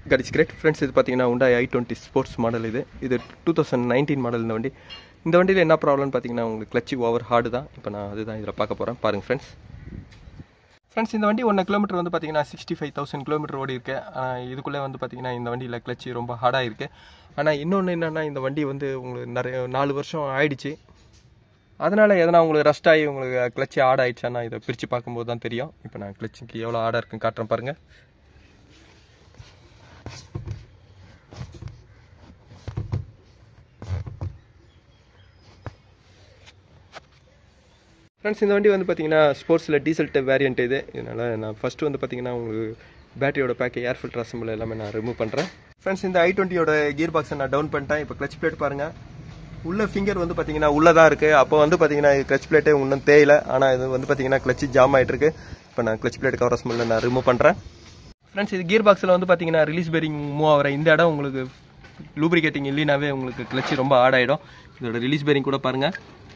கடிச்சு great friends இது பார்த்தீங்கன்னா உண்டா ஐ டுவெண்ட்டி ஸ்போர்ட்ஸ் மாடல் இது இது டூ தௌசண்ட் நைன்டீன் மாடல் இந்த வண்டி இந்த வண்டியில் என்ன ப்ராப்ளம்னு பார்த்தீங்கன்னா உங்களுக்கு கிளச்சி ஓவர் ஹார்டு தான் இப்போ நான் அதுதான் இதில் பார்க்க போகிறேன் பாருங்கள் ஃப்ரெண்ட்ஸ் ஃப்ரெண்ட்ஸ் இந்த வண்டி ஒன்று கிலோமீட்டர் வந்து பார்த்தீங்கன்னா சிக்ஸ்டி ஃபைவ் தௌசண்ட் கிலோமீட்டர் ஓடி இருக்கு ஆனால் இதுக்குள்ளே வந்து பார்த்தீங்கன்னா இந்த வண்டியில் கிளச்சி ரொம்ப ஹார்டாக இருக்குது ஆனால் இன்னொன்று என்னென்னா இந்த வண்டி வந்து உங்களுக்கு நிறைய நாலு வருஷம் ஆயிடுச்சு அதனால் எதனா உங்களுக்கு ரஸ்ட் ஆகி உங்களுக்கு கிளச்சி ஆட் ஆயிடுச்சானா இதை பிரித்து பார்க்கும்போது தான் தெரியும் இப்போ நான் கிளச்சுக்கு எவ்வளோ ஆடாக இருக்குன்னு காட்டுறேன் பாருங்கள் ஃப்ரெண்ட்ஸ் இந்த வண்டி வந்து பார்த்தீங்கன்னா ஸ்போர்ட்ஸில் டீசல் டைப் வேரியன்ட் இது இதனால் நான் ஃபஸ்ட்டு வந்து பார்த்தீங்கன்னா உங்களுக்கு பேட்டரியோட பேக்கு ஏர் ஃபில்டர் அசம்பிள் எல்லாமே நான் ரிமூவ் பண்ணுறேன் ஃப்ரெண்ட்ஸ் இந்த ஐ டுவெண்ட்டியோட கியர் பாக்ஸை நான் டவுன் பண்ணிட்டேன் இப்போ கிளச் பிளேட் பாருங்கள் உள்ள ஃபிங்கர் வந்து பார்த்தீங்கன்னா உள்ளதாக இருக்குது அப்போ வந்து பார்த்தீங்கன்னா கிளச் பிளேட்டே இன்னும் தேயல ஆனால் இது வந்து பார்த்தீங்கன்னா கிளச்சு ஜாம் ஆகிட்டு இருக்கு இப்போ நான் கிளச் பிளேட் கவர் அசம்பிள் நான் ரிமூவ் பண்ணுறேன் ஃப்ரெண்ட்ஸ் இது கியர் பாக்ஸில் வந்து பார்த்தீங்கன்னா ரிலீஸ் பேரிங் மூவ் ஆகிற இந்த இடம் உங்களுக்கு லூப்ரிகேட்டிங் இல்லைனாவே உங்களுக்கு கிளச்சு ரொம்ப ஆட் ஆகிடும் இதோட ரிலீஸ் பேரிங் கூட பாருங்கள்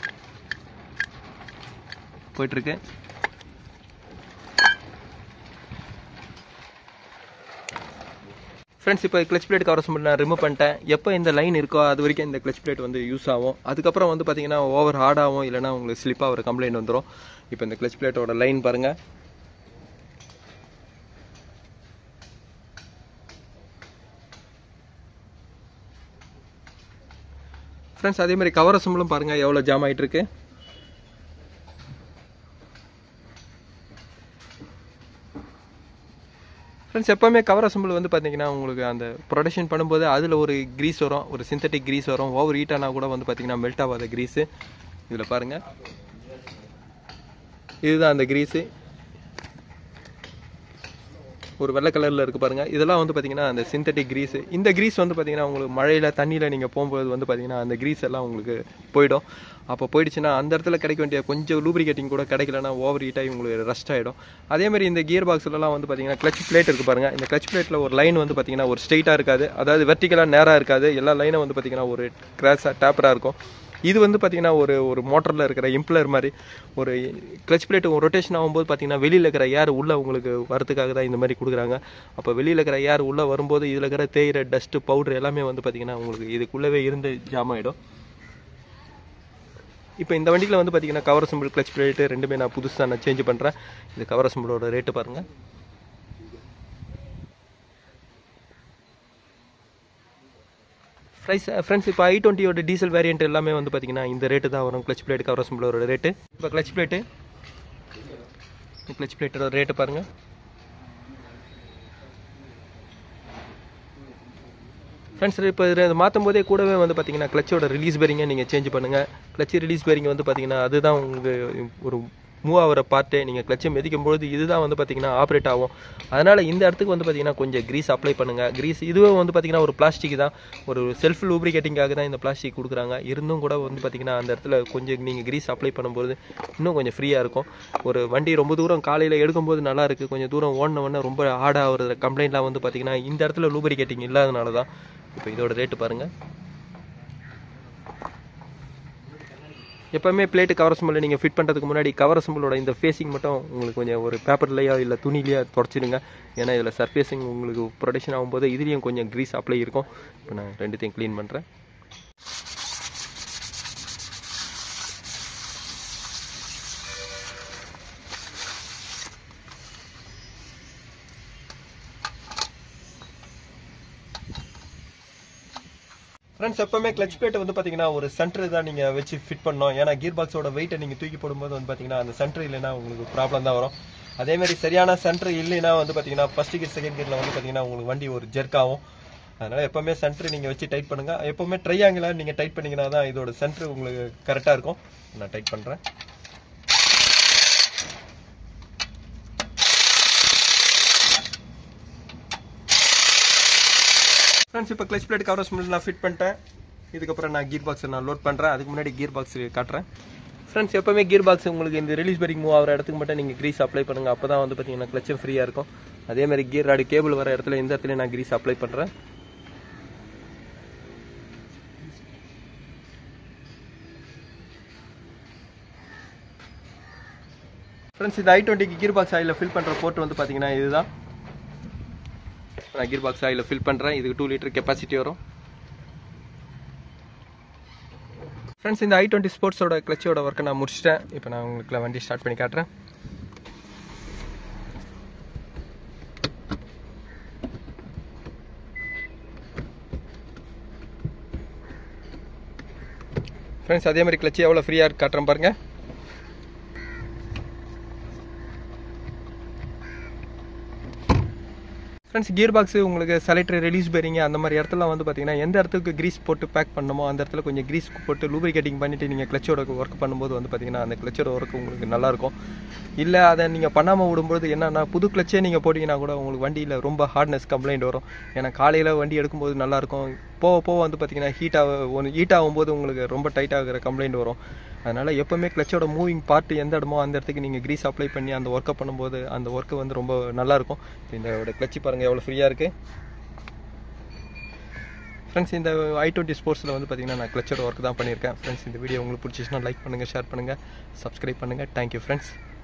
போயிட்டுருக்கு ஃப்ரெண்ட்ஸ் இப்போ கிளச் பிளேட் கவர் அசம்பிள் நான் ரிமூவ் பண்ணிட்டேன் எப்போ இந்த லைன் இருக்கோ அது வரைக்கும் இந்த கிளச் பிளேட் வந்து யூஸ் ஆகும் அதுக்கப்புறம் வந்து பார்த்தீங்கன்னா ஓவர் ஹார்ட் ஆகும் இல்லைனா உங்களுக்கு ஸ்லிப்பாக ஒரு கம்ப்ளைண்ட் வந்துடும் இப்போ இந்த கிளச் பிளேட்டோட லைன் பாருங்கள் ஃப்ரெண்ட்ஸ் அதே மாதிரி கவர் அசம்பிளும் பாருங்கள் எவ்வளோ ஜாம் ஆகிட்டு இருக்கு ஃப்ரெண்ட்ஸ் எப்போவுமே கவர் அசம்பிள் வந்து பார்த்தீங்கன்னா உங்களுக்கு அந்த ப்ரொடக்ஷன் பண்ணும்போது அதில் ஒரு க்ரீஸ் வரும் ஒரு சிந்தட்டிக் க்ரீஸ் வரும் ஓவர் ஹீட் ஆனால் கூட வந்து பார்த்தீங்கன்னா மெல்ட் ஆகாத க்ரீஸு இதில் பாருங்கள் இதுதான் அந்த க்ரீஸு ஒரு வெள்ளை கலரில் இருக்குது பாருங்கள் இதெல்லாம் வந்து பார்த்தீங்கன்னா அந்த சிந்தட்டிக் க்ரீஸ் இந்த க்ரீஸ் வந்து பார்த்தீங்கன்னா உங்களுக்கு மழையில் தண்ணியில் நீங்கள் போகும்போது வந்து பார்த்தீங்கன்னா அந்த க்ரீஸ் எல்லாம் உங்களுக்கு போயிடும் அப்போ போயிடுச்சுன்னா அந்த இடத்துல கிடைக்க வேண்டிய கொஞ்சம் லூப்ரிகேட்டிங் கூட கிடைக்கலன்னா ஓவர் ஹீட் ஆகி உங்களுக்கு ரஸ்ட் ஆகிடும் அதே மாதிரி இந்த கியர் பாக்ஸ்லலாம் வந்து பார்த்தீங்கன்னா கிளச் பிளேட் இருக்குது பாருங்கள் இந்த கிளச் பிளேட்டில் ஒரு லைன் வந்து பார்த்தீங்கன்னா ஒரு ஸ்ட்ரெயிட்டாக இருக்காது அதாவது வெர்டிக்கலாக நேராக இருக்காது எல்லா லைனும் வந்து பார்த்தீங்கன்னா ஒரு கிராஸாக டேப்பராக இருக்கும் இது வந்து பார்த்தீங்கன்னா ஒரு ஒரு மோட்டரில் இருக்கிற இம்ப்ளர் மாதிரி ஒரு கிளச் பிளேட் ரொட்டேஷன் ஆகும்போது பார்த்தீங்கன்னா வெளியில் இருக்கிற ஏர் உள்ளே உங்களுக்கு வரதுக்காக தான் இந்த மாதிரி கொடுக்குறாங்க அப்போ வெளியில் இருக்கிற ஏர் உள்ளே வரும்போது இதில் இருக்கிற தேயிற டஸ்ட்டு பவுடர் எல்லாமே வந்து பார்த்தீங்கன்னா உங்களுக்கு இதுக்குள்ளவே இருந்து ஜாம் ஆகிடும் இப்போ இந்த வண்டியில் வந்து பார்த்தீங்கன்னா கவர் அசம்பிள் கிளச் பிளேட்டு ரெண்டுமே நான் புதுசாக நான் சேஞ்ச் பண்ணுறேன் இந்த கவர் அசம்பிளோட ரேட்டு பாருங்கள் ப்ரைஸ் ஃப்ரெண்ட்ஸ் இப்போ ஐ டுவெண்ட்டியோட டீசல் வேரியன்ட் எல்லாமே வந்து பார்த்தீங்கன்னா இந்த ரேட்டு தான் வரும் கிளச் பிளேட் கவர் அசம்பிளோட ரேட்டு இப்போ கிளச் பிளேட்டு கிளச் பிளேட்டோட ரேட்டு பாருங்கள் ஃப்ரெண்ட்ஸ் இப்போ இதில் மாற்றும் போதே கூடவே வந்து பார்த்தீங்கன்னா கிளச்சோட ரிலீஸ் பேரிங்கை நீங்கள் சேஞ்ச் பண்ணுங்கள் கிளச் ரிலீஸ் பேரிங் வந்து பார்த்தீங்கன்னா அதுதான் உங்களுக்கு ஒரு மூவ் ஆகிற பார்ட்டு நீங்கள் கிளச்சை மிதிக்கும் பொழுது இதுதான் வந்து பார்த்தீங்கன்னா ஆப்ரேட் ஆகும் அதனால் இந்த இடத்துக்கு வந்து பார்த்தீங்கன்னா கொஞ்சம் க்ரீஸ் அப்ளை பண்ணுங்கள் க்ரீஸ் இதுவே வந்து பார்த்தீங்கன்னா ஒரு பிளாஸ்டிக் தான் ஒரு செல்ஃப் லூப்ரிகேட்டிங்காக தான் இந்த பிளாஸ்டிக் கொடுக்குறாங்க இருந்தும் கூட வந்து பார்த்தீங்கன்னா அந்த இடத்துல கொஞ்சம் நீங்கள் க்ரீஸ் அப்ளை பண்ணும்போது இன்னும் கொஞ்சம் ஃப்ரீயாக இருக்கும் ஒரு வண்டி ரொம்ப தூரம் காலையில் எடுக்கும்போது நல்லா இருக்குது கொஞ்சம் தூரம் ஓடின உடனே ரொம்ப ஹார்ட் ஆகுற கம்ப்ளைண்ட்லாம் வந்து பார்த்தீங்கன்னா இந்த இடத்துல லூப்ரிகேட்டிங் இல்லாதனால தான் இப்போ இதோட ரேட்டு பாருங்கள் எப்போவுமே பிளேட்டு கவர் அசம்பிள் நீங்கள் ஃபிட் பண்ணுறதுக்கு முன்னாடி கவர் அசம்பிளோட இந்த ஃபேஸிங் மட்டும் உங்களுக்கு கொஞ்சம் ஒரு பேப்பர்லையோ இல்லை துணிலையோ தொடச்சிடுங்க ஏன்னா இதில் சர்ஃபேஸிங் உங்களுக்கு ப்ரொடக்ஷன் ஆகும்போது இதுலேயும் கொஞ்சம் க்ரீஸ் அப்ளை இருக்கும் இப்போ நான் ரெண்டுத்தையும் க்ளீன் பண்ணுறேன் ஃப்ரெண்ட்ஸ் எப்பவுமே கிளச் பிளேட் வந்து பார்த்தீங்கன்னா ஒரு சென்டர் தான் நீங்கள் வச்சு ஃபிட் பண்ணணும் ஏன்னா கீர் பாக்ஸோட வெயிட்டை நீங்கள் தூக்கி போடும்போது வந்து பார்த்தீங்கன்னா அந்த சென்டர் இல்லைன்னா உங்களுக்கு ப்ராப்ளம் தான் வரும் அதே மாதிரி சரியான சென்டர் இல்லைன்னா வந்து பார்த்தீங்கன்னா ஃபர்ஸ்ட் கியர் செகண்ட் கியரில் வந்து பார்த்தீங்கன்னா உங்களுக்கு வண்டி ஒரு ஜெர்க் ஆகும் அதனால எப்பவுமே சென்டர் நீங்கள் வச்சு டைட் பண்ணுங்க எப்பவுமே ட்ரையாங்கிளா நீங்கள் டைட் பண்ணீங்கன்னா தான் இதோட சென்டர் உங்களுக்கு கரெக்டாக இருக்கும் நான் டைட் பண்ணுறேன் ஃப்ரெண்ட்ஸ் இப்போ கிளச் பிளேட் கவர் ஸ்மெல் நான் ஃபிட் பண்ணிட்டேன் இதுக்கப்புறம் நான் கீர் பாக்ஸை நான் லோட் பண்ணுறேன் அதுக்கு முன்னாடி கீர் பாக்ஸ் காட்டுறேன் ஃப்ரெண்ட்ஸ் எப்பவுமே கீர் பாக்ஸ் உங்களுக்கு இந்த ரிலீஸ் பேரிங் மூவ் ஆகிற இடத்துக்கு மட்டும் நீங்கள் க்ரீஸ் அப்ளை பண்ணுங்கள் அப்போ தான் வந்து பார்த்தீங்கன்னா கிளச்சும் ஃப்ரீயாக இருக்கும் அதே மாதிரி கீர் ராடு கேபிள் வர இடத்துல இந்த இடத்துல நான் க்ரீஸ் அப்ளை பண்ணுறேன் ஃப்ரெண்ட்ஸ் இது ஐ டுவெண்ட்டிக்கு கீர் பாக்ஸ் ஆயில் ஃபில் பண்ணுற போர்ட் வந்து பார்த்தீங்கன்னா இதுதான் நான் கீர் பாக்ஸ் ஆயில் ஃபில் பண்ணுறேன் இதுக்கு டூ லிட்டர் கெப்பாசிட்டி வரும் ஃப்ரெண்ட்ஸ் இந்த ஐ டுவெண்ட்டி ஸ்போர்ட்ஸோட கிளச்சோட ஒர்க்கை நான் முடிச்சிட்டேன் இப்போ நான் உங்களுக்கு வண்டி ஸ்டார்ட் பண்ணி காட்டுறேன் ஃப்ரெண்ட்ஸ் அதே மாதிரி கிளச்சு எவ்வளோ ஃப்ரீயாக இருக்கு காட்டுறேன் பாருங்க ஃப்ரெண்ட்ஸ் கியர் பாக்ஸ் உங்களுக்கு செலக்டர் ரிலீஸ் பெரிங்க அந்த மாதிரி இடத்துல வந்து பார்த்தீங்கன்னா எந்த இடத்துக்கு கிரீஸ் போட்டு பேக் பண்ணணுமோ அந்த இடத்துல கொஞ்சம் கிரீஸ் போட்டு லூப்ரிகேட்டிங் பண்ணிட்டு நீங்கள் கிளச்சோட ஒர்க் பண்ணும்போது வந்து பார்த்தீங்கன்னா அந்த கிளச்சோட ஒர்க் உங்களுக்கு நல்லாயிருக்கும் இல்லை அதை நீங்கள் பண்ணாமல் விடும்போது என்னன்னா புது கிளச்சே நீங்கள் போட்டிங்கன்னா கூட உங்களுக்கு வண்டியில் ரொம்ப ஹார்ட்னஸ் கம்ப்ளைண்ட் வரும் ஏன்னா காலையில் வண்டி எடுக்கும்போது நல்லாயிருக்கும் போக போக வந்து பார்த்தீங்கன்னா ஹீட்டாக ஒன்று ஹீட் ஆகும்போது உங்களுக்கு ரொம்ப டைட் ஆகிற கம்ப்ளைண்ட் வரும் அதனால் எப்போவுமே கிளச்சோட மூவிங் பார்ட் எந்த இடமோ அந்த இடத்துக்கு நீங்கள் க்ரீஸ் அப்ளை பண்ணி அந்த ஒர்க்கை பண்ணும்போது அந்த ஒர்க்கு வந்து ரொம்ப நல்லாயிருக்கும் இந்த கிளச்சி பாருங்கள் எவ்வளோ ஃப்ரீயாக இருக்குது ஃப்ரெண்ட்ஸ் இந்த ஐ டுவெண்ட்டி ஸ்போர்ட்ஸில் வந்து பார்த்தீங்கன்னா நான் கிளச்சோட ஒர்க் தான் பண்ணியிருக்கேன் ஃப்ரெண்ட்ஸ் இந்த வீடியோ உங்களுக்கு பிடிச்சிச்சுன்னா லைக் பண்ணுங்கள் ஷேர் பண்ணுங்கள் சப்ஸ்கிரைப் பண்ணுங்கள் தேங்க்யூ ஃப்ரெண்ட்ஸ்